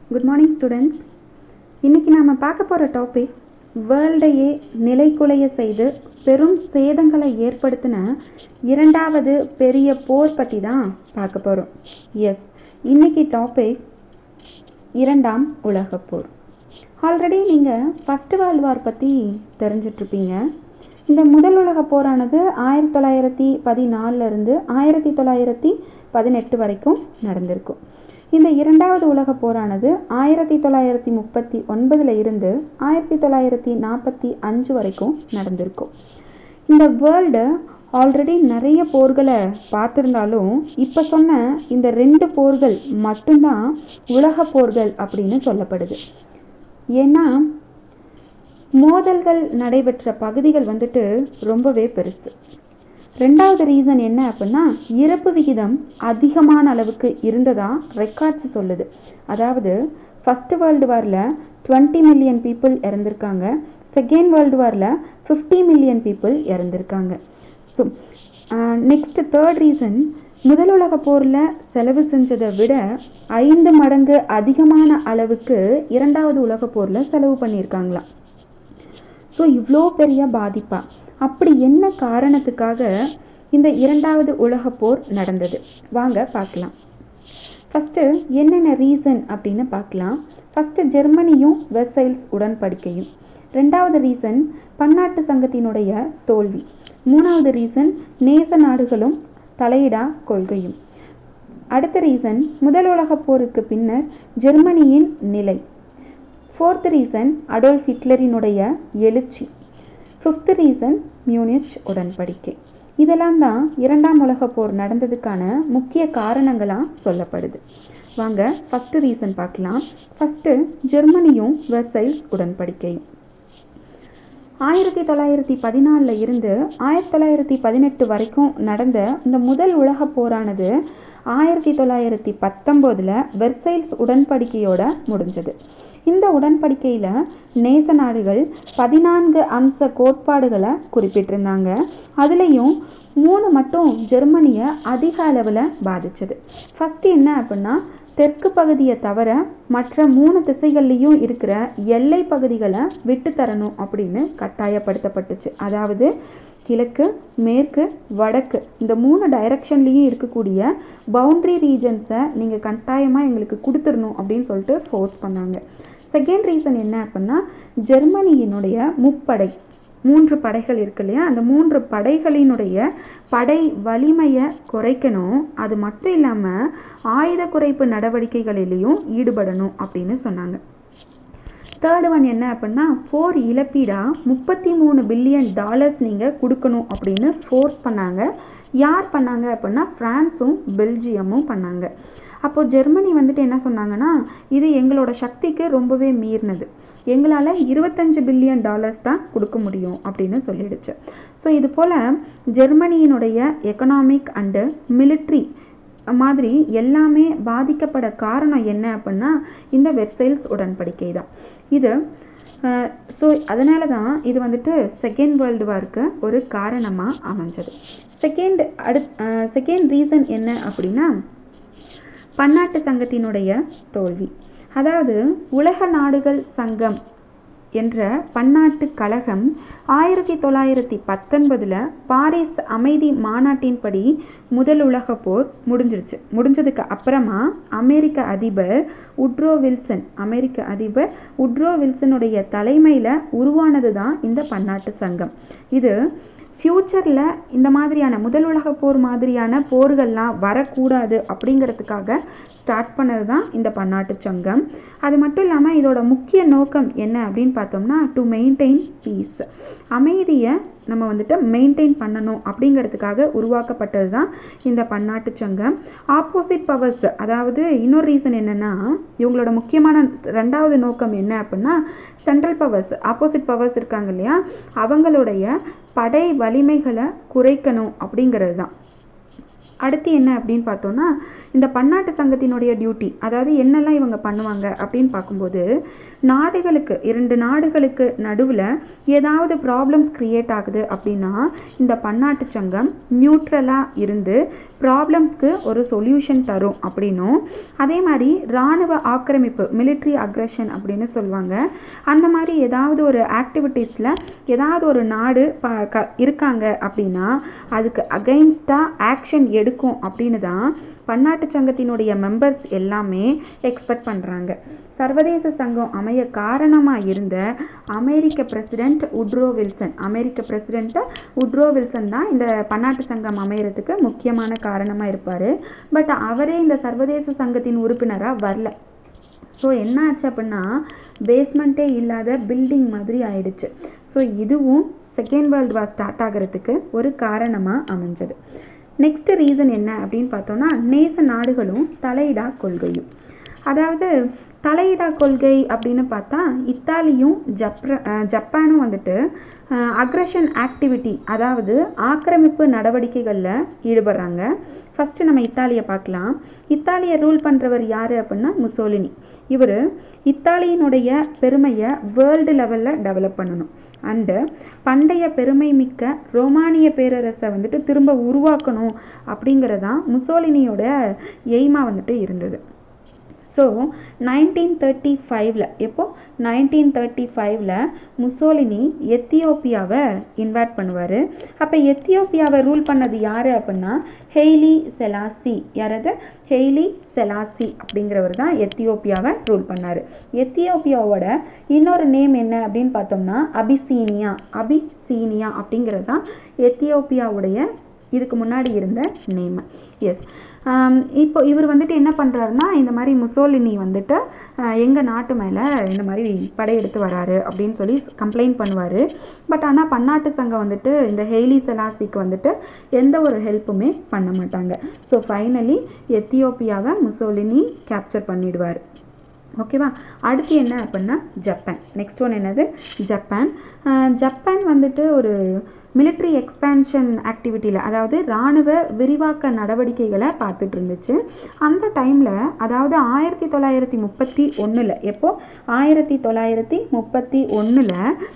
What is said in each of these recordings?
good morning students இன்றைக்கி நாம் பார்க்க போகிற டாபிக் வேர்ல்டையே நிலைக்குலைய செய்து பெரும் சேதங்களை ஏற்படுத்தின இரண்டாவது பெரிய போர் பற்றி தான் பார்க்க போகிறோம் எஸ் இன்னைக்கு டாபிக் இரண்டாம் உலகப் போர் ஆல்ரெடி நீங்கள் ஃபஸ்ட்டு வேர்ல்டு வார் பற்றி தெரிஞ்சிட்ருப்பீங்க இந்த முதல் உலகப் போரானது ஆயிரத்தி தொள்ளாயிரத்தி பதினாலிருந்து ஆயிரத்தி தொள்ளாயிரத்தி பதினெட்டு வரைக்கும் நடந்திருக்கும் இந்த இரண்டாவது உலகப் போரானது ஆயிரத்தி தொள்ளாயிரத்தி முப்பத்தி ஒன்பதில் இருந்து ஆயிரத்தி தொள்ளாயிரத்தி நாற்பத்தி அஞ்சு வரைக்கும் நடந்திருக்கும் இந்த வேர்ல்டு ஆல்ரெடி நிறைய போர்களை பார்த்துருந்தாலும் இப்போ சொன்ன இந்த ரெண்டு போர்கள் மட்டும்தான் உலக போர்கள் அப்படின்னு சொல்லப்படுது ஏன்னா மோதல்கள் நடைபெற்ற பகுதிகள் வந்துட்டு ரொம்பவே பெருசு ரெண்டாவது ரீசன் என்ன அப்படின்னா இறப்பு விகிதம் அதிகமான அளவுக்கு இருந்ததா ரெக்கார்ட்ஸ் சொல்லுது அதாவது ஃபஸ்ட்டு வேர்ல்டு வாரில் டுவெண்ட்டி மில்லியன் பீப்புள் இறந்துருக்காங்க செகண்ட் வேர்ல்டு வாரில் ஃபிஃப்டி மில்லியன் பீப்புள் இறந்துருக்காங்க ஸோ நெக்ஸ்ட் தேர்ட் ரீசன் முதல் உலக போரில் செலவு செஞ்சதை விட ஐந்து மடங்கு அதிகமான அளவுக்கு இரண்டாவது உலக போரில் செலவு பண்ணியிருக்காங்களாம் ஸோ இவ்வளோ பெரிய பாதிப்பா அப்படி என்ன காரணத்துக்காக இந்த இரண்டாவது உலகப் போர் நடந்தது வாங்க பார்க்கலாம் ஃபஸ்ட்டு என்னென்ன ரீசன் அப்படின்னு பார்க்கலாம் ஃபஸ்ட்டு ஜெர்மனியும் வெர்சைல்ஸ் உடன்படிக்கையும் ரெண்டாவது ரீசன் பன்னாட்டு சங்கத்தினுடைய தோல்வி மூணாவது ரீசன் நேச நாடுகளும் தலையிடா கொள்கையும் அடுத்த ரீசன் முதல் உலகப் போருக்கு பின்னர் ஜெர்மனியின் நிலை ஃபோர்த் ரீசன் அடோல்ஃப் ஹிட்லரினுடைய எழுச்சி ஃபிஃப்த் ரீசன் மியூனிச் உடன்படிக்கை இதெல்லாம் தான் இரண்டாம் உலகப் போர் நடந்ததுக்கான முக்கிய காரணங்களாக சொல்லப்படுது வாங்க ஃபஸ்ட்டு ரீசன் பார்க்கலாம் ஃபஸ்ட்டு ஜெர்மனியும் வெர்சைல்ஸ் உடன்படிக்கையும் ஆயிரத்தி தொள்ளாயிரத்தி பதினாலில் இருந்து ஆயிரத்தி தொள்ளாயிரத்தி பதினெட்டு வரைக்கும் நடந்த இந்த முதல் உலகப் போரானது ஆயிரத்தி தொள்ளாயிரத்தி பத்தொம்போதில் வெர்சைல்ஸ் உடன்படிக்கையோட முடிஞ்சது இந்த உடன்படிக்கையில் நேச நாடுகள் பதினான்கு அம்ச கோட்பாடுகளை குறிப்பிட்டிருந்தாங்க அதுலேயும் மூணு மட்டும் ஜெர்மனியை அதிக அளவில் பாதிச்சது ஃபஸ்ட்டு என்ன அப்படின்னா தெற்கு பகுதியை தவிர மற்ற மூணு திசைகள்லேயும் இருக்கிற எல்லை பகுதிகளை விட்டு தரணும் அப்படின்னு கட்டாயப்படுத்தப்பட்டுச்சு அதாவது கிழக்கு மேற்கு வடக்கு இந்த மூணு டைரக்ஷன்லேயும் இருக்கக்கூடிய பவுண்ட்ரி ரீஜன்ஸை நீங்கள் கட்டாயமாக எங்களுக்கு கொடுத்துடணும் அப்படின்னு சொல்லிட்டு ஃபோர்ஸ் பண்ணாங்க செகண்ட் ரீசன் என்ன அப்படின்னா ஜெர்மனியினுடைய முப்படை மூன்று படைகள் இருக்கு இல்லையா அந்த மூன்று படைகளினுடைய படை வலிமையை குறைக்கணும் அது மட்டும் இல்லாமல் ஆயுத குறைப்பு நடவடிக்கைகளிலையும் ஈடுபடணும் அப்படின்னு சொன்னாங்க தேர்டு ஒன் என்ன அப்படின்னா போர் இழப்பீடாக முப்பத்தி மூணு பில்லியன் டாலர்ஸ் நீங்கள் கொடுக்கணும் அப்படின்னு ஃபோர்ஸ் பண்ணாங்க யார் பண்ணாங்க அப்படின்னா ஃப்ரான்ஸும் பெல்ஜியமும் பண்ணாங்க அப்போது ஜெர்மனி வந்துட்டு என்ன சொன்னாங்கன்னா இது எங்களோட சக்திக்கு ரொம்பவே மீறினது எங்களால் இருபத்தஞ்சு பில்லியன் டாலர்ஸ் தான் கொடுக்க முடியும் அப்படின்னு சொல்லிடுச்சு ஸோ இது போல் ஜெர்மனியினுடைய எக்கனாமிக் அண்டு மிலிட்ரி மாதிரி எல்லாமே பாதிக்கப்பட காரணம் என்ன அப்படின்னா இந்த வெர்சைல்ஸ் உடன்படிக்கை தான் இது ஸோ அதனால தான் இது வந்துட்டு செகண்ட் வேர்ல்டு வார்க்கு ஒரு காரணமாக அமைஞ்சது செகண்ட் அடு செகண்ட் ரீசன் என்ன அப்படின்னா பன்னாட்டு சங்கத்தினுடைய தோல்வி அதாவது உலக நாடுகள் சங்கம் என்ற பன்னாட்டு கழகம் ஆயிரத்தி தொள்ளாயிரத்தி பத்தொன்பதில் பாரிஸ் அமைதி மாநாட்டின்படி முதல் உலக போர் முடிஞ்சிருச்சு முடிஞ்சதுக்கு அப்புறமா அமெரிக்க அதிபர் உட்ரோ வில்சன் அமெரிக்க அதிபர் உட்ரோ வில்சனுடைய தலைமையில் உருவானது தான் இந்த பன்னாட்டு சங்கம் இது ஃப்யூச்சரில் இந்த மாதிரியான முதல் உலக போர் மாதிரியான போர்கள்லாம் வரக்கூடாது அப்படிங்கிறதுக்காக ஸ்டார்ட் பண்ணது தான் இந்த பன்னாட்டு சங்கம் அது மட்டும் இல்லாமல் இதோட முக்கிய நோக்கம் என்ன அப்படின்னு பார்த்தோம்னா டு மெயின்டைன் பீஸ் அமைதியை நம்ம வந்துட்டு மெயின்டைன் பண்ணணும் அப்படிங்கிறதுக்காக உருவாக்கப்பட்டது தான் இந்த பன்னாட்டு சங்கம் ஆப்போசிட் பவர்ஸ் அதாவது இன்னொரு ரீசன் என்னென்னா இவங்களோட முக்கியமான ரெண்டாவது நோக்கம் என்ன அப்படின்னா சென்ட்ரல் பவர்ஸ் ஆப்போசிட் பவர்ஸ் இருக்காங்க இல்லையா அவங்களுடைய படை வலிமைகளை குறைக்கணும் அப்படிங்கிறது தான் அடுத்து என்ன அப்படின்னு பார்த்தோன்னா இந்த பன்னாட்டு சங்கத்தினுடைய டியூட்டி அதாவது என்னெல்லாம் இவங்க பண்ணுவாங்க அப்படின்னு பார்க்கும்போது நாடுகளுக்கு இரண்டு நாடுகளுக்கு நடுவில் ஏதாவது ப்ராப்ளம்ஸ் க்ரியேட் ஆகுது அப்படின்னா இந்த பன்னாட்டு சங்கம் நியூட்ரலாக இருந்து ப்ராப்ளம்ஸ்க்கு ஒரு சொல்யூஷன் தரும் அப்படின்னும் அதே மாதிரி இராணுவ ஆக்கிரமிப்பு military அக்ரஷன் அப்படின்னு சொல்லுவாங்க அந்த மாதிரி ஏதாவது ஒரு ஆக்டிவிட்டீஸில் ஏதாவது ஒரு நாடு ப க இருக்காங்க அப்படின்னா அதுக்கு அகைன்ஸ்டாக ஆக்ஷன் எடுக்கும் அப்படின்னு தான் பன்னாட்டு சங்கத்தினுடைய மெம்பர்ஸ் எல்லாமே எக்ஸ்பெக்ட் பண்ணுறாங்க சர்வதேச சங்கம் அமைய காரணமாக இருந்த அமெரிக்க பிரசிடெண்ட் உட்ரோ வில்சன் அமெரிக்க பிரசிடெண்ட்டு உட்ரோ வில்சன் தான் இந்த பன்னாட்டு சங்கம் அமையறதுக்கு முக்கியமான காரணமாக இருப்பார் பட் அவரே இந்த சர்வதேச சங்கத்தின் உறுப்பினராக வரல ஸோ என்ன ஆச்சு அப்படின்னா பேஸ்மெண்ட்டே இல்லாத பில்டிங் மாதிரி ஆயிடுச்சு ஸோ இதுவும் செகண்ட் வேர்ல்டு வார் ஸ்டார்ட் ஆகிறதுக்கு ஒரு காரணமாக அமைஞ்சது நெக்ஸ்ட் ரீசன் என்ன அப்படின்னு பார்த்தோன்னா நேச நாடுகளும் தலையிடா கொள்கையும் அதாவது தலையிடா கொள்கை அப்படின்னு பார்த்தா இத்தாலியும் ஜப்ர அஹ் ஜப்பானும் வந்துட்டு அக்ரஷன் ஆக்டிவிட்டி அதாவது ஆக்கிரமிப்பு நடவடிக்கைகளில் ஈடுபடுறாங்க ஃபஸ்ட்டு நம்ம இத்தாலியை பார்க்கலாம் இத்தாலியை ரூல் பண்ணுறவர் யார் அப்படின்னா முசோலினி இவர் இத்தாலியினுடைய பெருமையை வேர்ல்டு லெவலில் டெவலப் பண்ணணும் அண்டு பண்டைய பெருமை மிக்க ரோமானிய பேரரசை வந்துட்டு திரும்ப உருவாக்கணும் அப்படிங்கிறதான் முசோலினியோட எய்மாக வந்துட்டு இருந்தது ஸோ நைன்டீன் தேர்ட்டி ஃபைவ்ல எப்போ நைன்டீன் தேர்ட்டி ஃபைவ்ல முசோலினி எத்தியோப்பியாவை இன்வைட் பண்ணுவார் அப்போ எத்தியோப்பியாவை ரூல் பண்ணது யார் அப்படின்னா ஹெய்லி செலாசி யாரது ஹெய்லி செலாசி அப்படிங்கிறவர் தான் எத்தியோப்பியாவை ரூல் பண்ணார் எத்தியோப்பியாவோட இன்னொரு நேம் என்ன அப்படின்னு பார்த்தோம்னா அபிசீனியா அபிசீனியா அப்படிங்கிறது தான் எத்தியோப்பியாவுடைய இதுக்கு முன்னாடி இருந்த நேம் எஸ் இப்போ இவர் வந்துட்டு என்ன பண்ணுறாருன்னா இந்த மாதிரி முசோலினி வந்துட்டு எங்கள் நாட்டு மேலே இந்த மாதிரி படையெடுத்து வராரு அப்படின்னு சொல்லி கம்ப்ளைண்ட் பண்ணுவார் பட் ஆனால் பன்னாட்டு சங்கம் வந்துட்டு இந்த ஹெய்லி செலாசிக்கு வந்துட்டு எந்த ஒரு ஹெல்ப்புமே பண்ண மாட்டாங்க ஸோ ஃபைனலி எத்தியோப்பியாவை முசோலினி கேப்சர் பண்ணிடுவார் ஓகேவா அடுத்து என்ன அப்படின்னா ஜப்பான் நெக்ஸ்ட் ஒன் என்னது ஜப்பான் அஹ் ஜப்பான் வந்துட்டு ஒரு military எக்ஸ்பேன்ஷன் ஆக்டிவிட்டியில் அதாவது இராணுவ விரிவாக்க நடவடிக்கைகளை பார்த்துட்டு இருந்துச்சு அந்த டைமில் அதாவது ஆயிரத்தி தொள்ளாயிரத்தி முப்பத்தி ஒன்றில் எப்போ ஆயிரத்தி தொள்ளாயிரத்தி முப்பத்தி ஒன்றில்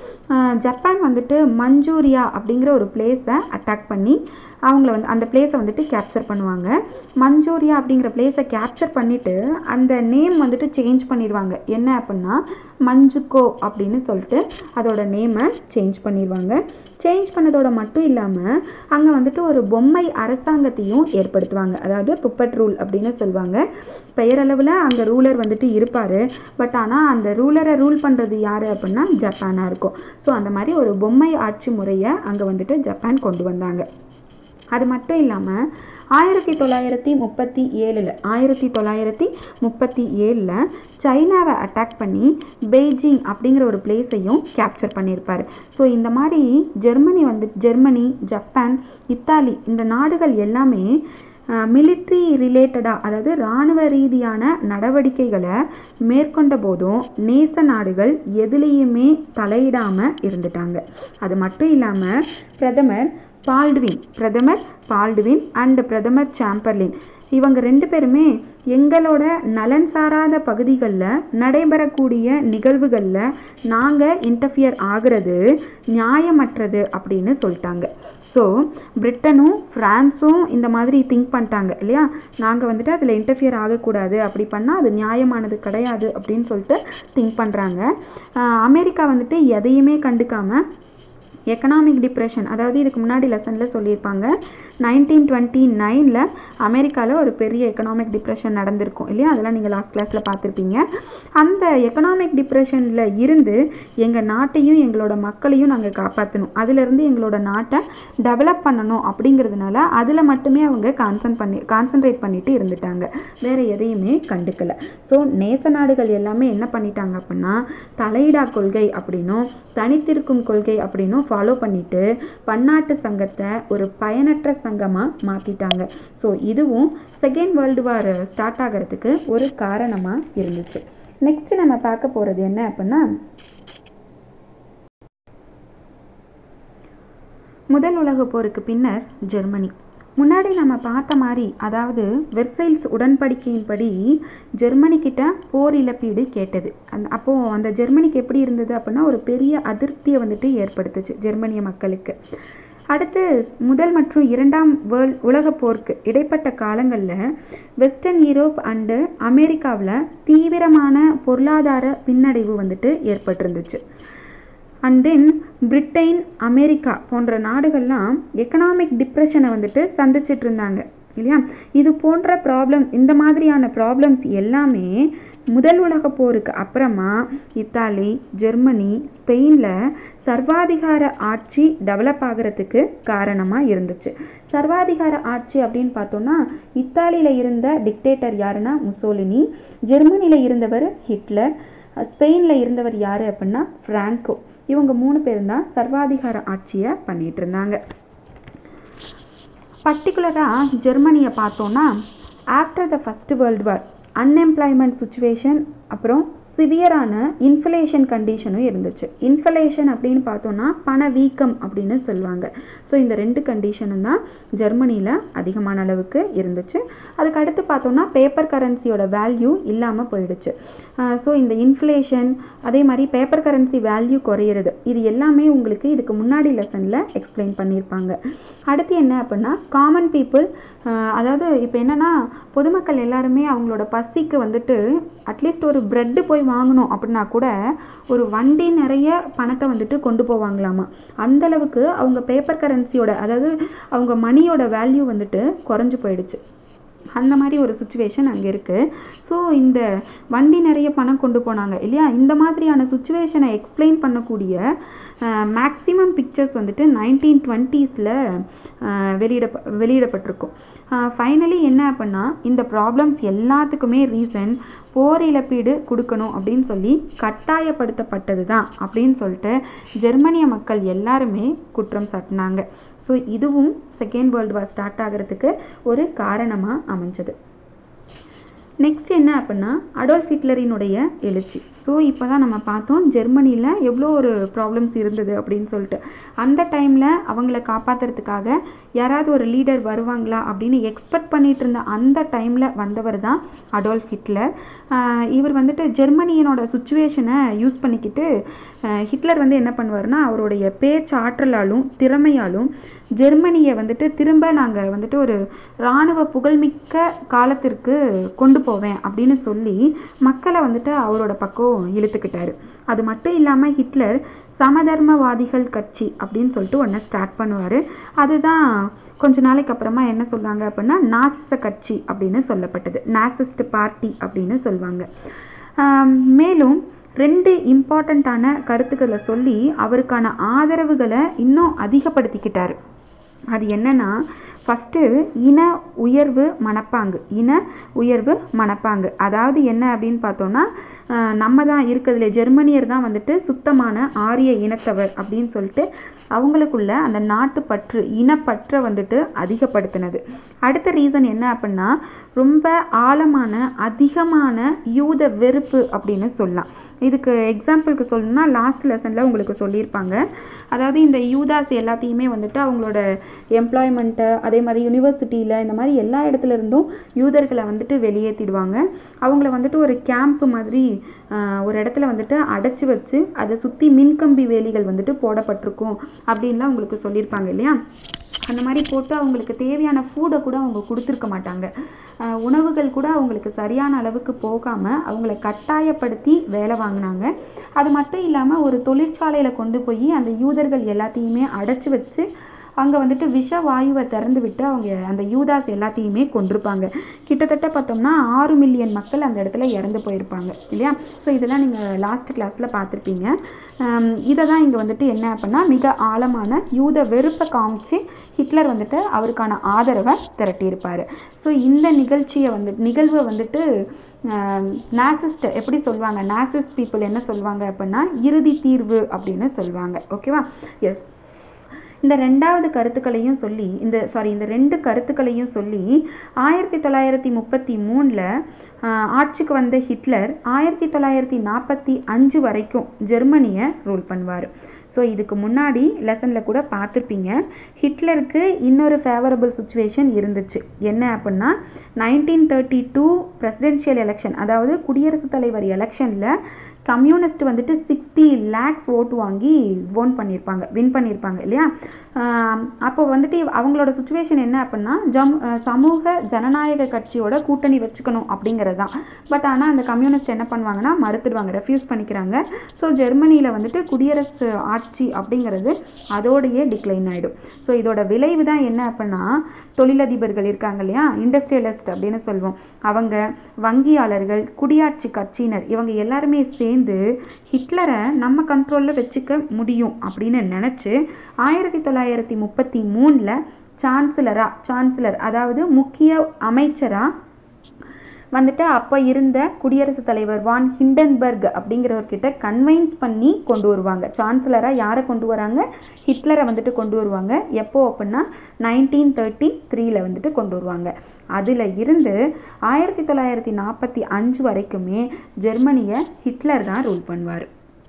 ஜப்பான் வந்துட்டு மஞ்சூரியா அப்படிங்கிற ஒரு பிளேஸை அட்டாக் பண்ணி அவங்கள வந்து அந்த பிளேஸை வந்துட்டு கேப்சர் பண்ணுவாங்க மஞ்சூரியா அப்படிங்கிற பிளேஸை கேப்சர் பண்ணிவிட்டு அந்த நேம் வந்துட்டு சேஞ்ச் பண்ணிடுவாங்க என்ன அப்படின்னா மஞ்சுக்கோ அப்படின்னு சொல்லிட்டு அதோட நேமை சேஞ்ச் பண்ணிடுவாங்க சேஞ்ச் பண்ணதோட மட்டும் இல்லாமல் அங்கே வந்துட்டு ஒரு பொம்மை அரசாங்கத்தையும் ஏற்படுத்துவாங்க அதாவது புப்பட் ரூல் அப்படின்னு சொல்லுவாங்க பெயரளவில் அங்கே ரூலர் வந்துட்டு இருப்பார் பட் ஆனால் அந்த ரூலரை ரூல் பண்ணுறது யார் அப்படின்னா ஜப்பானாக இருக்கும் ஸோ அந்த மாதிரி ஒரு பொம்மை ஆட்சி முறையை அங்கே வந்துட்டு ஜப்பான் கொண்டு வந்தாங்க அது மட்டும் இல்லாமல் ஆயிரத்தி தொள்ளாயிரத்தி முப்பத்தி ஏழில் ஆயிரத்தி தொள்ளாயிரத்தி முப்பத்தி ஏழில் சைனாவை அட்டாக் பண்ணி பெய்ஜிங் அப்படிங்கிற ஒரு பிளேஸையும் கேப்சர் பண்ணியிருப்பார் ஸோ இந்த மாதிரி ஜெர்மனி வந்து ஜெர்மனி ஜப்பான் இத்தாலி இந்த நாடுகள் எல்லாமே மிலிட்ரி ரிலேட்டடாக அதாவது இராணுவ ரீதியான நடவடிக்கைகளை மேற்கொண்ட போதும் நேச நாடுகள் எதுலேயுமே தலையிடாமல் இருந்துட்டாங்க அது மட்டும் இல்லாமல் பிரதமர் பால்டுவின் பிரதமர் பால்டுவின் அண்ட் பிரதமர் சாம்பர்லின் இவங்க ரெண்டு பேருமே எங்களோட நலன் சாராத பகுதிகளில் நடைபெறக்கூடிய நிகழ்வுகளில் நாங்கள் இன்டர்ஃபியர் ஆகிறது நியாயமற்றது அப்படின்னு சொல்லிட்டாங்க ஸோ பிரிட்டனும் ஃப்ரான்ஸும் இந்த மாதிரி திங்க் பண்ணிட்டாங்க இல்லையா நாங்கள் வந்துட்டு அதில் இன்டர்ஃபியர் ஆகக்கூடாது அப்படி பண்ணால் அது நியாயமானது கிடையாது அப்படின்னு சொல்லிட்டு திங்க் பண்ணுறாங்க அமெரிக்கா வந்துட்டு எதையுமே கண்டுக்காமல் எக்கனாமிக் டிப்ரெஷன் அதாவது இதுக்கு முன்னாடி லெசனில் சொல்லியிருப்பாங்க நைன்டீன் டுவெண்ட்டி நைனில் அமெரிக்காவில் ஒரு பெரிய எக்கனாமிக் டிப்ரெஷன் நடந்திருக்கும் இல்லையா அதெல்லாம் நீங்கள் லாஸ்ட் கிளாஸில் பார்த்துருப்பீங்க அந்த எக்கனாமிக் டிப்ரெஷனில் இருந்து எங்கள் நாட்டையும் எங்களோட மக்களையும் நாங்கள் காப்பாற்றணும் அதிலிருந்து எங்களோட நாட்டை டெவலப் பண்ணணும் அப்படிங்கிறதுனால அதில் மட்டுமே அவங்க கான்சன் பண்ணி கான்சன்ட்ரேட் பண்ணிட்டு இருந்துட்டாங்க வேறு எதையுமே கண்டுக்கல ஸோ நேச நாடுகள் எல்லாமே என்ன பண்ணிட்டாங்க அப்படின்னா தலையிடா கொள்கை அப்படின்னும் தனித்திருக்கும் கொள்கை அப்படின்னும் ஃபாலோ பண்ணிட்டு பன்னாட்டு சங்கத்தை ஒரு பயனற்ற சங்கமாக மாற்றிட்டாங்க ஸோ இதுவும் செகண்ட் வேர்ல்டு வார் ஸ்டார்ட் ஆகிறதுக்கு ஒரு காரணமாக இருந்துச்சு நெக்ஸ்ட் நம்ம பார்க்க போகிறது என்ன அப்படின்னா முதல் உலகப் போருக்கு பின்னர் ஜெர்மனி முன்னாடி நம்ம பார்த்த மாதிரி அதாவது வெர்சைல்ஸ் உடன்படிக்கையின்படி ஜெர்மனி கிட்ட போர் இழப்பீடு கேட்டது அந்த அப்போது அந்த ஜெர்மனிக்கு எப்படி இருந்தது அப்படின்னா ஒரு பெரிய அதிருப்தியை வந்துட்டு ஏற்படுத்துச்சு ஜெர்மனிய மக்களுக்கு அடுத்து முதல் மற்றும் இரண்டாம் வேர்ல்ட் உலகப் போருக்கு இடைப்பட்ட காலங்களில் வெஸ்டர்ன் யூரோப் அண்டு அமெரிக்காவில் தீவிரமான பொருளாதார பின்னடைவு வந்துட்டு ஏற்பட்டிருந்துச்சு அண்ட் தென் பிரிட்டன் அமெரிக்கா போன்ற நாடுகள்லாம் எக்கனாமிக் டிப்ரெஷனை வந்துட்டு சந்திச்சிட்டு இருந்தாங்க இல்லையா இது போன்ற ப்ராப்ளம் இந்த மாதிரியான ப்ராப்ளம்ஸ் எல்லாமே முதல் உலக போருக்கு அப்புறமா இத்தாலி ஜெர்மனி ஸ்பெயினில் சர்வாதிகார ஆட்சி டெவலப் ஆகிறதுக்கு காரணமாக இருந்துச்சு சர்வாதிகார ஆட்சி அப்படின்னு பார்த்தோன்னா இத்தாலியில் இருந்த டிக்டேட்டர் யாருன்னா முசோலினி ஜெர்மனியில் இருந்தவர் ஹிட்லர் ஸ்பெயினில் இருந்தவர் யார் அப்படின்னா ஃப்ராங்கோ இவங்க மூணு பேரும் தான் சர்வாதிகார ஆட்சியை பண்ணிட்டு இருந்தாங்க பர்டிகுலராக ஜெர்மனியை பார்த்தோன்னா after the first world war unemployment situation அப்புறம் சிவியரான இன்ஃப்ளேஷன் கண்டிஷனும் இருந்துச்சு இன்ஃப்ளேஷன் அப்படின்னு பார்த்தோன்னா பண வீக்கம் அப்படின்னு சொல்லுவாங்க ஸோ இந்த ரெண்டு கண்டிஷனும் தான் ஜெர்மனியில் அதிகமான அளவுக்கு இருந்துச்சு அதுக்கு அடுத்து பார்த்தோன்னா பேப்பர் கரன்சியோட வேல்யூ இல்லாமல் போயிடுச்சு ஸோ இந்த இன்ஃப்ளேஷன் அதே மாதிரி பேப்பர் கரன்சி வேல்யூ குறையிறது இது எல்லாமே உங்களுக்கு இதுக்கு முன்னாடி லெசனில் எக்ஸ்பிளைன் பண்ணியிருப்பாங்க அடுத்து என்ன அப்படின்னா காமன் பீப்புள் அதாவது இப்போ என்னென்னா பொதுமக்கள் எல்லாருமே அவங்களோட பசிக்கு வந்துட்டு அட்லீஸ்ட் ஒரு ப்ரெட்டு போய் வாங்கணும் அப்படின்னா கூட ஒரு வண்டி நிறைய பணத்தை வந்துட்டு கொண்டு போவாங்களாமா அந்த அளவுக்கு அவங்க பேப்பர் கரன்சியோட அதாவது அவங்க மணியோட வேல்யூ வந்துட்டு குறைஞ்சு போயிடுச்சு அந்த மாதிரி ஒரு சுச்சுவேஷன் அங்கே இருக்குது ஸோ இந்த வண்டி நிறைய பணம் கொண்டு போனாங்க இல்லையா இந்த மாதிரியான சுச்சுவேஷனை எக்ஸ்பிளைன் பண்ணக்கூடிய மேக்ஸிமம் பிக்சர்ஸ் வந்துட்டு நைன்டீன் டுவெண்ட்டீஸில் வெளியிட வெளியிடப்பட்டிருக்கும் ஃபைனலி என்ன அப்படின்னா இந்த ப்ராப்ளம்ஸ் எல்லாத்துக்குமே ரீசன் போர் இழப்பீடு கொடுக்கணும் அப்படின்னு சொல்லி கட்டாயப்படுத்தப்பட்டது தான் அப்படின்னு சொல்லிட்டு ஜெர்மனிய மக்கள் எல்லாருமே குற்றம் சாட்டினாங்க ஸோ இதுவும் செகண்ட் வேர்ல்டு வார் ஸ்டார்ட் ஆகிறதுக்கு ஒரு காரணமாக அமைஞ்சது நெக்ஸ்ட் என்ன அப்படின்னா அடோல்ஃப் ஹிட்லரினுடைய எழுச்சி ஸோ இப்போ தான் நம்ம பார்த்தோம் ஜெர்மனியில் எவ்வளோ ஒரு ப்ராப்ளம்ஸ் இருந்தது அப்படின்னு சொல்லிட்டு அந்த டைமில் அவங்கள காப்பாற்றுறதுக்காக யாராவது ஒரு லீடர் வருவாங்களா அப்படின்னு எக்ஸ்பெக்ட் பண்ணிட்டு இருந்த அந்த டைமில் வந்தவர் தான் அடோல்ஃப் ஹிட்லர் இவர் வந்துட்டு ஜெர்மனியினோட சுச்சுவேஷனை யூஸ் பண்ணிக்கிட்டு ஹிட்லர் வந்து என்ன பண்ணுவார்னா அவருடைய பேச்சு ஆற்றலாலும் திறமையாலும் ஜெர்மனியை வந்துட்டு திரும்ப நாங்கள் வந்துட்டு ஒரு இராணுவ புகழ்மிக்க காலத்திற்கு கொண்டு போவேன் அப்படின்னு சொல்லி மக்களை வந்துட்டு அவரோட பக்கம் இழுத்துக்கிட்டாரு அது மட்டும் இல்லாமல் ஹிட்லர் சமதர்மவாதிகள் கட்சி அப்படின்னு சொல்லிட்டு ஒன்றை ஸ்டார்ட் பண்ணுவார் அதுதான் கொஞ்ச நாளைக்கு அப்புறமா என்ன சொல்லுவாங்க அப்படின்னா நாசிச கட்சி அப்படின்னு சொல்லப்பட்டது நாசிஸ்ட் பார்ட்டி அப்படின்னு சொல்லுவாங்க மேலும் ரெண்டு இம்பார்ட்டண்ட்டான கருத்துக்களை சொல்லி அவருக்கான ஆதரவுகளை இன்னும் அதிகப்படுத்திக்கிட்டாரு அது என்னன்னா ஃபஸ்ட்டு இன உயர்வு மனப்பாங்கு இன உயர்வு மனப்பாங்கு அதாவது என்ன அப்படின்னு பார்த்தோன்னா நம்ம தான் இருக்கிறதுல ஜெர்மனியர் தான் வந்துட்டு சுத்தமான ஆரிய இனத்தவர் அப்படின்னு சொல்லிட்டு அவங்களுக்குள்ள அந்த நாட்டுப்பற்று இனப்பற்றை வந்துட்டு அதிகப்படுத்தினது அடுத்த ரீசன் என்ன அப்படின்னா ரொம்ப ஆழமான அதிகமான யூத வெறுப்பு அப்படின்னு சொல்லலாம் இதுக்கு எக்ஸாம்பிளுக்கு சொல்லணும்னா லாஸ்ட் லெசனில் உங்களுக்கு சொல்லியிருப்பாங்க அதாவது இந்த யூதாஸ் எல்லாத்தையுமே வந்துட்டு அவங்களோட எம்ப்ளாய்மெண்ட்டை அதே மாதிரி யூனிவர்சிட்டியில் இந்த மாதிரி எல்லா இடத்துல இருந்தும் யூதர்களை வந்துட்டு வெளியேற்றிடுவாங்க அவங்கள வந்துட்டு ஒரு கேம்ப் மாதிரி ஒரு இடத்துல வந்துட்டு அடைச்சி வச்சு அதை சுற்றி மின்கம்பி வேலிகள் வந்துட்டு போடப்பட்டிருக்கும் அப்படின்லாம் உங்களுக்கு சொல்லியிருப்பாங்க இல்லையா அந்த மாதிரி போட்டு அவங்களுக்கு தேவையான ஃபூடை கூட அவங்க கொடுத்துருக்க மாட்டாங்க உணவுகள் கூட அவங்களுக்கு சரியான அளவுக்கு போகாமல் அவங்கள கட்டாயப்படுத்தி வேலை வாங்கினாங்க அது மட்டும் இல்லாமல் ஒரு தொழிற்சாலையில் கொண்டு போய் அந்த யூதர்கள் எல்லாத்தையுமே அடைச்சி வச்சு அங்கே வந்துட்டு விஷ வாயுவை திறந்து விட்டு அவங்க அந்த யூதாஸ் எல்லாத்தையுமே கொண்டிருப்பாங்க கிட்டத்தட்ட பார்த்தோம்னா ஆறு மில்லியன் மக்கள் அந்த இடத்துல இறந்து போயிருப்பாங்க இல்லையா ஸோ இதெல்லாம் நீங்கள் லாஸ்ட் கிளாஸில் பார்த்துருப்பீங்க இதை தான் இங்கே வந்துட்டு என்ன அப்படின்னா மிக ஆழமான யூத வெறுப்பை காமிச்சு ஹிட்லர் வந்துட்டு அவருக்கான ஆதரவை திரட்டியிருப்பார் ஸோ இந்த நிகழ்ச்சியை வந்து நிகழ்வை வந்துட்டு நாசிஸ்ட் எப்படி சொல்லுவாங்க நாசிஸ்ட் பீப்புள் என்ன சொல்லுவாங்க அப்படின்னா இறுதி தீர்வு அப்படின்னு சொல்லுவாங்க ஓகேவா எஸ் இந்த ரெண்டாவது கருத்துக்களையும் சொல்லி இந்த சாரி இந்த ரெண்டு கருத்துக்களையும் சொல்லி ஆயிரத்தி தொள்ளாயிரத்தி முப்பத்தி மூணில் ஆட்சிக்கு வந்த ஹிட்லர் ஆயிரத்தி தொள்ளாயிரத்தி நாற்பத்தி அஞ்சு வரைக்கும் ஜெர்மனியை ரூல் பண்ணுவார் ஸோ இதுக்கு முன்னாடி லெசனில் கூட பார்த்துருப்பீங்க ஹிட்லருக்கு இன்னொரு ஃபேவரபிள் சுச்சுவேஷன் இருந்துச்சு என்ன அப்படின்னா nineteen thirty two presidential election அதாவது குடியரசுத் தலைவர் எலெக்ஷனில் கம்யூனிஸ்ட் வந்துட்டு சிக்ஸ்டி லேக்ஸ் ஓட்டு வாங்கி ஓன் பண்ணியிருப்பாங்க வின் பண்ணியிருப்பாங்க இல்லையா ஆஹ் அப்போ வந்துட்டு அவங்களோட சுச்சுவேஷன் என்ன அப்படின்னா ஜம் அஹ் சமூக ஜனநாயக கட்சியோட கூட்டணி வச்சுக்கணும் அப்படிங்கிறது தான் பட் ஆனால் அந்த கம்யூனிஸ்ட் என்ன பண்ணுவாங்கன்னா மறுத்துடுவாங்க ரெஃப்யூஸ் பண்ணிக்கிறாங்க ஸோ ஜெர்மனியில் வந்துட்டு குடியரசு ஆட்சி அப்படிங்கிறது அதோடையே டிக்ளைன் ஆகிடும் ஸோ இதோட விளைவு தான் என்ன அப்படின்னா தொழிலதிபர்கள் இருக்காங்க இல்லையா இண்டஸ்ட்ரியலிஸ்ட் அப்படின்னு சொல்லுவோம் அவங்க வங்கியாளர்கள் குடியாட்சி கட்சியினர் இவங்க எல்லாருமே சேர்ந்து ஹிட்லரை நம்ம கண்ட்ரோலில் வச்சுக்க முடியும் அப்படின்னு நினச்சி ஆயிரத்தி தொள்ளாயிரத்தி முப்பத்தி மூணில் சான்சலராக சான்சலர் அதாவது முக்கிய அமைச்சராக வந்துட்டு அப்போ இருந்த குடியரசுத் தலைவர் வான் ஹிண்டன்பர்க் அப்படிங்கிறவர்கிட்ட கன்வைன்ஸ் பண்ணி கொண்டு வருவாங்க சான்சலராக யாரை கொண்டு வராங்க ஹிட்லரை வந்துட்டு கொண்டு வருவாங்க எப்போ அப்படின்னா நைன்டீன் தேர்ட்டி த்ரீல வந்துட்டு கொண்டு வருவாங்க அதில் இருந்து ஆயிரத்தி தொள்ளாயிரத்தி நாற்பத்தி அஞ்சு வரைக்குமே ஜெர்மனியை ஹிட்லர் தான் ரூல் பண்ணுவார்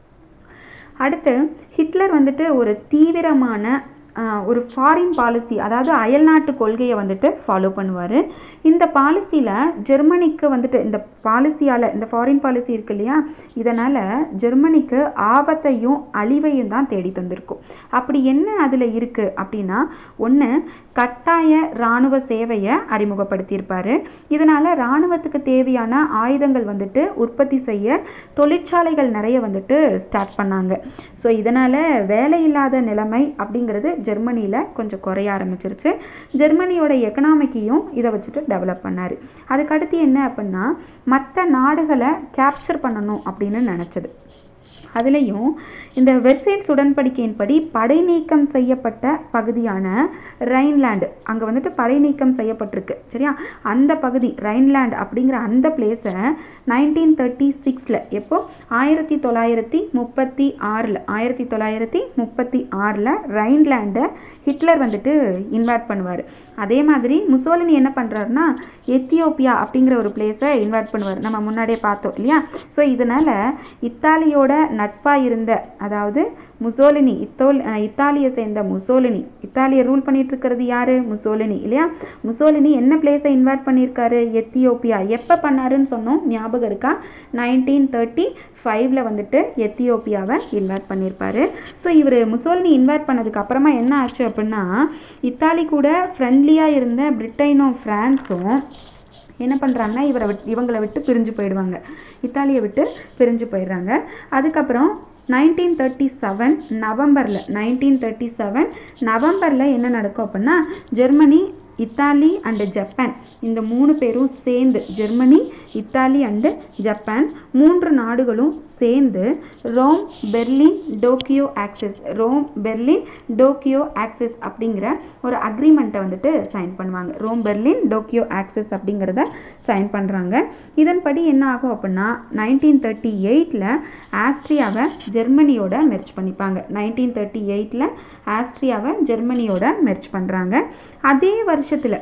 அடுத்து ஹிட்லர் வந்துட்டு ஒரு தீவிரமான ஆஹ், ஒரு ஃபாரின் பாலிசி அதாவது அயல்நாட்டு கொள்கையை வந்துட்டு ஃபாலோ பண்ணுவார் இந்த பாலிசியில் ஜெர்மனிக்கு வந்துட்டு இந்த பாலிசியால் இந்த ஃபாரின் பாலிசி இருக்கு இல்லையா இதனால் ஜெர்மனிக்கு ஆபத்தையும் அழிவையும் தான் தேடி தந்திருக்கும் அப்படி என்ன அதில் இருக்குது அப்படின்னா ஒன்று கட்டாய இராணுவ சேவையை அறிமுகப்படுத்தியிருப்பார் இதனால் இராணுவத்துக்கு தேவையான ஆயுதங்கள் வந்துட்டு உற்பத்தி செய்ய தொழிற்சாலைகள் நிறைய வந்துட்டு ஸ்டார்ட் பண்ணாங்க ஸோ இதனால் வேலையில்லாத நிலைமை அப்படிங்கிறது ஜெர்மனியில் கொஞ்சம் குறைய ஆரம்பிச்சிருச்சு ஜெர்மனியோட எக்கனாமிக்கையும் இதை வச்சுட்டு டெவலப் பண்ணார் அதுக்கடுத்து என்ன அப்படின்னா மற்ற நாடுகளை கேப்சர் பண்ணணும் அப்படின்னு நினச்சது அதுலேயும் இந்த வெர்சேல்ஸ் உடன்படிக்கையின்படி படை நீக்கம் செய்யப்பட்ட பகுதியான ரைன்லேண்டு அங்கே வந்துட்டு படை நீக்கம் செய்யப்பட்டிருக்கு சரியா அந்த பகுதி ரைன்லேண்ட் அப்படிங்கிற அந்த பிளேஸை நைன்டீன் தேர்ட்டி சிக்ஸில் எப்போ ஆயிரத்தி தொள்ளாயிரத்தி முப்பத்தி ஆறில் ஆயிரத்தி தொள்ளாயிரத்தி முப்பத்தி ஆறில் ரைன்லேண்டை ஹிட்லர் வந்துட்டு இன்வைட் பண்ணுவார் அதே மாதிரி முசோலினி என்ன பண்ணுறாருன்னா எத்தியோப்பியா அப்படிங்கிற ஒரு பிளேஸை இன்வைட் பண்ணுவார் நம்ம முன்னாடியே பார்த்தோம் இல்லையா ஸோ இதனால் இத்தாலியோட நட்பாக இருந்த அதாவது முசோலினி இத்தோல் அஹ் இத்தாலியை சேர்ந்த முசோலினி இத்தாலியை ரூல் பண்ணிட்டு இருக்கிறது யாரு முசோலினி இல்லையா முசோலினி என்ன பிளேஸை இன்வைட் பண்ணியிருக்காரு எத்தியோப்பியா எப்போ பண்ணாருன்னு சொன்னோம் ஞாபகம் இருக்கா நைன்டீன் தேர்ட்டி ஃபைவ்ல வந்துட்டு எத்தியோப்பியாவை இன்வைட் பண்ணியிருப்பாரு ஸோ இவர் முசோலினி இன்வைட் பண்ணதுக்கு அப்புறமா என்ன ஆச்சு அப்படின்னா இத்தாலி கூட ஃப்ரெண்ட்லியாக இருந்த பிரிட்டனும் ஃப்ரான்ஸும் என்ன பண்ணுறாங்கன்னா இவரை விட் இவங்களை விட்டு பிரிஞ்சு போயிடுவாங்க இத்தாலியை விட்டு பிரிஞ்சு போயிடுறாங்க அதுக்கப்புறம் நைன்டீன் தேர்ட்டி செவன் நவம்பரில் நைன்டீன் தேர்ட்டி செவன் நவம்பரில் என்ன நடக்கும் அப்படின்னா ஜெர்மனி இத்தாலி அண்டு ஜப்பான் இந்த மூணு பேரும் சேர்ந்து ஜெர்மனி இத்தாலி அண்டு ஜப்பான் மூன்று நாடுகளும் சேர்ந்து Rome Berlin Tokyo axis Rome Berlin Tokyo axis அப்படிங்கிற ஒரு அக்ரிமெண்ட்டை வந்துட்டு சைன் பண்ணுவாங்க ரோம் பெர்லின் டோக்கியோ ஆக்சஸ் அப்படிங்கிறத சைன் பண்ணுறாங்க இதன்படி என்ன ஆகும் அப்படின்னா நைன்டீன் தேர்ட்டி எயிட்டில் ஆஸ்ட்ரியாவை ஜெர்மனியோட மெர்ச் பண்ணிப்பாங்க நைன்டீன் தேர்ட்டி எயிட்டில் ஆஸ்ட்ரியாவை ஜெர்மனியோட மெர்ச் பண்ணுறாங்க அதே வருஷத்தில்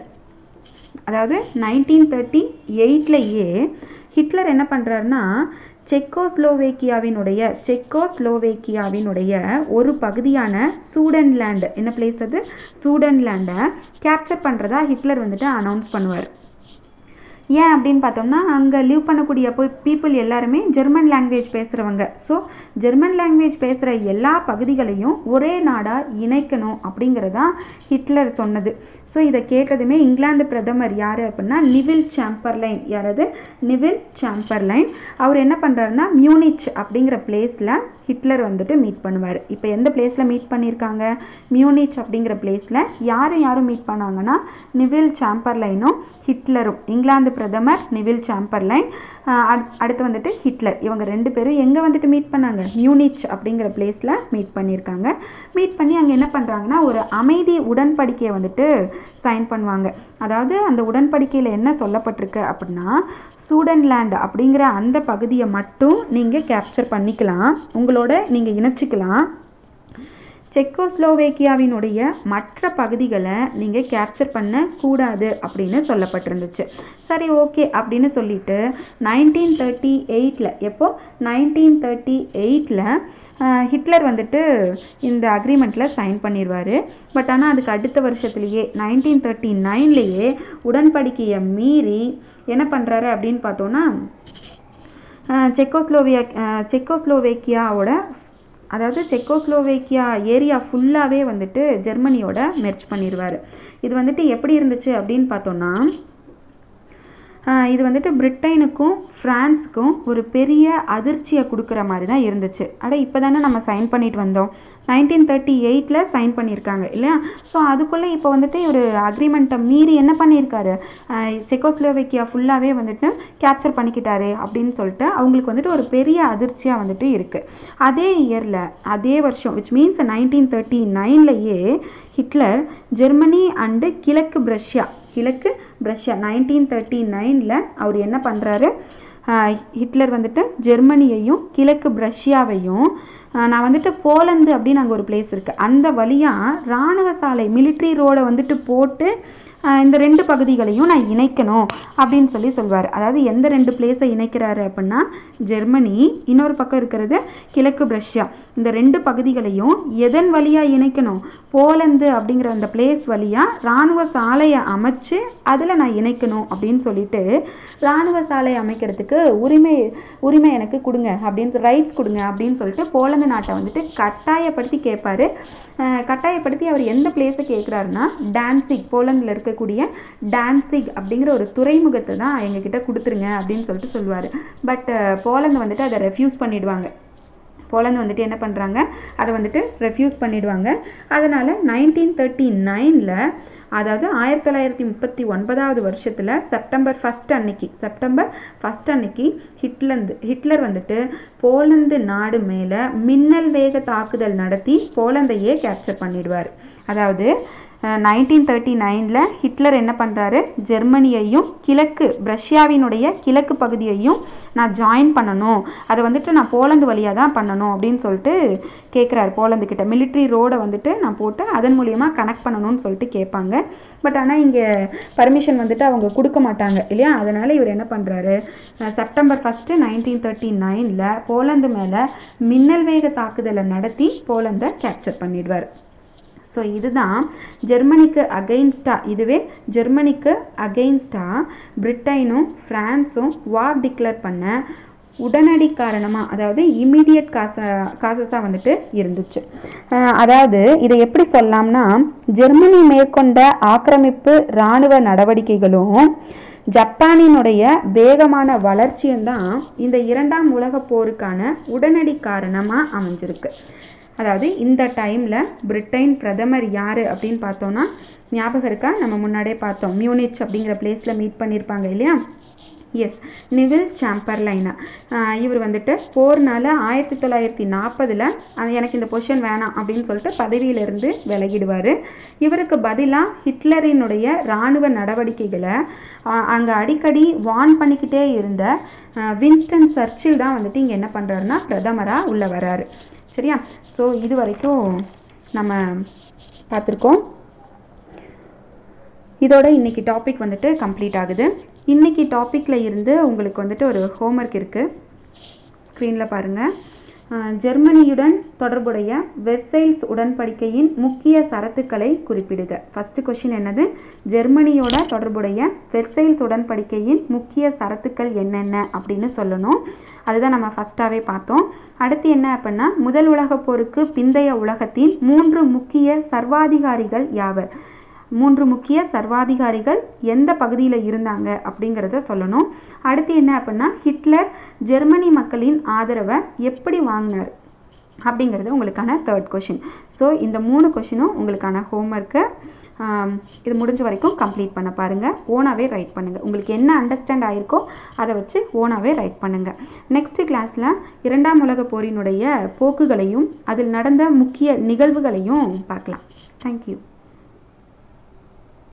அதாவது நைன்டீன் தேர்ட்டி எயிட்லேயே ஹிட்லர் என்ன பண்ணுறாருன்னா செக்கோஸ்லோவேக்கியாவினுடைய செக்கோஸ்லோவேக்கியாவினுடைய ஒரு பகுதியான சூடன்லேண்ட் என்ன பிளேஸ் அது சூடன்லேண்டை கேப்சர் பண்ணுறதா ஹிட்லர் வந்துட்டு அனௌன்ஸ் பண்ணுவார் ஏன் அப்படின்னு பார்த்தோம்னா அங்கே லீவ் பண்ணக்கூடிய போய் பீப்புள் எல்லாருமே ஜெர்மன் லாங்குவேஜ் பேசுகிறவங்க ஸோ ஜெர்மன் லாங்குவேஜ் பேசுகிற எல்லா பகுதிகளையும் ஒரே நாடாக இணைக்கணும் அப்படிங்கிறதா ஹிட்லர் சொன்னது ஸோ இதை கேட்டதுமே இங்கிலாந்து பிரதமர் யார் அப்படின்னா நிவில் சாம்பர்லைன் யாராவது நிவில் சாம்பர்லைன் அவர் என்ன பண்ணுறாருன்னா மியூனிச் அப்படிங்கிற பிளேஸில் ஹிட்லர் வந்துட்டு மீட் பண்ணுவார் இப்போ எந்த பிளேஸில் மீட் பண்ணியிருக்காங்க மியூனிச் அப்படிங்கிற பிளேஸில் யாரும் யாரும் மீட் பண்ணாங்கன்னா நிவில் சாம்பர்லைனும் ஹிட்லரும் இங்கிலாந்து பிரதமர் நிவில் சாம்பர்லைன் ஆஹ் அட்- அடுத்து வந்துட்டு ஹிட்லர் இவங்க ரெண்டு பேரும் எங்கே வந்துட்டு மீட் பண்ணாங்க மியூனிச் அப்படிங்கிற பிளேஸில் மீட் பண்ணியிருக்காங்க மீட் பண்ணி அங்கே என்ன பண்ணுறாங்கன்னா ஒரு அமைதி உடன்படிக்கையை வந்துட்டு சைன் பண்ணுவாங்க அதாவது அந்த உடன்படிக்கையில் என்ன சொல்லப்பட்டிருக்கு அப்படின்னா சூடன்லேண்ட் அப்படிங்கிற அந்த பகுதியை மட்டும் நீங்கள் கேப்சர் பண்ணிக்கலாம் உங்களோட நீங்கள் இணைச்சிக்கலாம் செக்கோஸ்லோவேக்கியாவினுடைய மற்ற பகுதிகளை நீங்கள் கேப்சர் பண்ண கூடாது அப்படின்னு சொல்லப்பட்டிருந்துச்சு சரி ஓகே அப்படின்னு சொல்லிட்டு நைன்டீன் தேர்ட்டி எயிட்டில் எப்போ நைன்டீன் தேர்ட்டி எயிட்டில் ஹிட்லர் வந்துட்டு இந்த அக்ரிமெண்ட்டில் சைன் பண்ணிடுவார் பட் ஆனால் அதுக்கு அடுத்த வருஷத்துலேயே நைன்டீன் தேர்ட்டி நைன்லேயே உடன்படிக்கையை மீறி என்ன பண்ணுறாரு அப்படின்னு பார்த்தோன்னா செக்கோஸ்லோவியா செக்கோஸ்லோவேக்கியாவோட அதாவது செக்கோஸ்லோவேக்கியா ஏரியா ஃபுல்லாகவே வந்துட்டு ஜெர்மனியோட மெர்ச் பண்ணிடுவார் இது வந்துட்டு எப்படி இருந்துச்சு அப்படின்னு பார்த்தோன்னா ஆஹ் இது வந்துட்டு பிரிட்டனுக்கும் ஃப்ரான்ஸுக்கும் ஒரு பெரிய அதிர்ச்சியை கொடுக்குற மாதிரி தான் இருந்துச்சு அட இப்போ தானே நம்ம சைன் பண்ணிட்டு வந்தோம் நைன்டீன் தேர்ட்டி எயிட்டில் சைன் பண்ணியிருக்காங்க இல்லையா ஸோ அதுக்குள்ளே இப்போ வந்துட்டு ஒரு அக்ரிமெண்ட்டை மீறி என்ன பண்ணியிருக்காரு ஆஹ் செக்கோஸ்லோவேக்கியா ஃபுல்லாகவே வந்துட்டு கேப்சர் பண்ணிக்கிட்டாரு அப்படின்னு சொல்லிட்டு அவங்களுக்கு வந்துட்டு ஒரு பெரிய அதிர்ச்சியாக வந்துட்டு இருக்குது அதே இயரில் அதே வருஷம் விச் மீன்ஸ் நைன்டீன் தேர்ட்டி நைன்லையே ஹிட்லர் ஜெர்மனி அண்டு கிழக்கு பிரஷ்யா கிழக்கு பிரஷ்யா நைன்டீன் தேர்ட்டி நைனில் அவர் என்ன பண்ணுறாரு ஹிட்லர் வந்துட்டு ஜெர்மனியையும் கிழக்கு பிரஷ்யாவையும் ஆஹ் நான் வந்துட்டு போலந்து அப்படின்னு அங்கே ஒரு பிளேஸ் இருக்குது அந்த வழியாக இராணுவ சாலை மிலிட்ரி ரோடை வந்துட்டு போட்டு ஆஹ் இந்த ரெண்டு பகுதிகளையும் நான் இணைக்கணும் அப்படின்னு சொல்லி சொல்வார் அதாவது எந்த ரெண்டு பிளேஸை இணைக்கிறாரு அப்படின்னா ஜெர்மனி இன்னொரு பக்கம் இருக்கிறது கிழக்கு பிரஷ்யா இந்த ரெண்டு பகுதிகளையும் எதன் வழியாக இணைக்கணும் போலந்து அப்படிங்கிற அந்த பிளேஸ் வழியாக இராணுவ சாலையை அமைச்சு அதில் நான் இணைக்கணும் அப்படின்னு சொல்லிட்டு இராணுவ சாலை அமைக்கிறதுக்கு உரிமை உரிமை எனக்கு கொடுங்க அப்படின்னு ரைட்ஸ் கொடுங்க அப்படின்னு சொல்லிட்டு போலந்து நாட்டை வந்துட்டு கட்டாயப்படுத்தி கேட்பாரு அஹ் கட்டாயப்படுத்தி அவர் எந்த பிளேஸை கேட்குறாருன்னா டான்சிக் போலந்தில் இருக்கக்கூடிய டான்சிக் அப்படிங்கிற ஒரு துறைமுகத்தை தான் எங்ககிட்ட கொடுத்துருங்க அப்படின்னு சொல்லிட்டு சொல்லுவார் பட் போலந்து வந்துட்டு அதை ரெஃப்யூஸ் பண்ணிடுவாங்க போலந்து வந்துட்டு என்ன பண்ணுறாங்க அதை வந்துட்டு ரெஃப்யூஸ் பண்ணிடுவாங்க அதனால் நைன்டீன் தேர்ட்டி நைனில் அதாவது ஆயிரத்தி தொள்ளாயிரத்தி முப்பத்தி ஒன்பதாவது வருஷத்தில் செப்டம்பர் ஃபஸ்ட் அன்னைக்கு செப்டம்பர் ஃபஸ்ட் அன்னைக்கு ஹிட்லந்து ஹிட்லர் வந்துட்டு போலந்து நாடு மேலே மின்னல் வேக தாக்குதல் நடத்தி போலந்தையே கேப்சர் பண்ணிடுவார் அதாவது நைன்டீன் தேர்ட்டி நைனில் ஹிட்லர் என்ன பண்ணுறாரு ஜெர்மனியையும் கிழக்கு ரஷ்யாவினுடைய கிழக்கு பகுதியையும் நான் ஜாயின் பண்ணணும் அதை வந்துட்டு நான் போலந்து வழியாக தான் பண்ணணும் அப்படின்னு சொல்லிட்டு கேட்குறாரு போலந்து கிட்ட மிலிட்ரி ரோடை வந்துட்டு நான் போட்டு அதன் மூலியமாக கனெக்ட் பண்ணணும்னு சொல்லிட்டு கேட்பாங்க பட் ஆனால் இங்கே பர்மிஷன் வந்துட்டு அவங்க கொடுக்க மாட்டாங்க இல்லையா அதனால் இவர் என்ன பண்ணுறாரு செப்டம்பர் ஃபஸ்ட்டு நைன்டீன் தேர்ட்டி நைனில் போலந்து மேலே மின்னல் வேக தாக்குதலை நடத்தி போலந்தை கேப்சர் பண்ணிடுவார் ஸோ இதுதான் ஜெர்மனிக்கு அகெயின்ஸ்டாக இதுவே ஜெர்மனிக்கு அகெயின்ஸ்டாக பிரிட்டனும் ஃப்ரான்ஸும் வார் டிக்ளேர் பண்ண உடனடி காரணமாக அதாவது இமீடியட் காச காசஸாக வந்துட்டு இருந்துச்சு அஹ் அதாவது இதை எப்படி சொல்லலாம்னா ஜெர்மனி மேற்கொண்ட ஆக்கிரமிப்பு இராணுவ நடவடிக்கைகளும் ஜப்பானினுடைய வேகமான வளர்ச்சியும் தான் இந்த இரண்டாம் உலகப் போருக்கான உடனடி காரணமாக அமைஞ்சிருக்கு அதாவது இந்த டைமில் பிரிட்டன் பிரதமர் யார் அப்படின்னு பார்த்தோன்னா ஞாபகம் இருக்கா நம்ம முன்னாடியே பார்த்தோம் மியூனிச் அப்படிங்கிற பிளேஸில் மீட் பண்ணியிருப்பாங்க இல்லையா எஸ் நிவில் சாம்பர்லைனா இவர் வந்துட்டு போர்னால ஆயிரத்தி தொள்ளாயிரத்தி நாற்பதில் எனக்கு இந்த பொசிஷன் வேணாம் அப்படின்னு சொல்லிட்டு பதவியிலிருந்து விலகிடுவார் இவருக்கு பதிலாக ஹிட்லரினுடைய இராணுவ நடவடிக்கைகளை அங்கே அடிக்கடி வார்ன் பண்ணிக்கிட்டே இருந்த ஆஹ் வின்ஸ்டன் சர்ச்சில் தான் வந்துட்டு இங்கே என்ன பண்ணுறாருன்னா பிரதமராக உள்ள வராரு சரியா ஸோ இது வரைக்கும் நம்ம பார்த்துருக்கோம் இதோட இன்னைக்கு டாபிக் வந்துட்டு கம்ப்ளீட் ஆகுது இன்னைக்கு டாப்பிக்கில் இருந்து உங்களுக்கு வந்துட்டு ஒரு ஹோம்ஒர்க் இருக்குது ஸ்க்ரீனில் பாருங்கள் ஜெர்மனியுடன் தொடர்புடைய வெர்சைல்ஸ் உடன்படிக்கையின் முக்கிய சரத்துக்களை குறிப்பிடுக ஃபஸ்ட்டு கொஷின் என்னது ஜெர்மனியோட தொடர்புடைய வெர்சைல்ஸ் உடன்படிக்கையின் முக்கிய சரத்துக்கள் என்னென்ன அப்படின்னு சொல்லணும் அதுதான் நம்ம ஃபஸ்ட்டாகவே பார்த்தோம் அடுத்து என்ன அப்படின்னா முதல் உலகப் போருக்கு பிந்தைய உலகத்தின் மூன்று முக்கிய சர்வாதிகாரிகள் யாவர் மூன்று முக்கிய சர்வாதிகாரிகள் எந்த பகுதியில் இருந்தாங்க அப்படிங்கிறத சொல்லணும் அடுத்து என்ன அப்படின்னா ஹிட்லர் ஜெர்மனி மக்களின் ஆதரவை எப்படி வாங்கினார் அப்படிங்கிறது உங்களுக்கான தேர்ட் கொஷின் ஸோ இந்த மூணு கொஷினும் உங்களுக்கான ஹோம்ஒர்க்கு இது முடிஞ்ச வரைக்கும் கம்ப்ளீட் பண்ண பாருங்கள் ஓனாகவே ரைட் பண்ணுங்கள் உங்களுக்கு என்ன அண்டர்ஸ்டாண்ட் ஆயிருக்கோ அதை வச்சு ஓனாகவே ரைட் பண்ணுங்கள் நெக்ஸ்ட் கிளாஸில் இரண்டாம் உலகப் போரினுடைய போக்குகளையும் அதில் நடந்த முக்கிய நிகழ்வுகளையும் பார்க்கலாம் தேங்க்யூ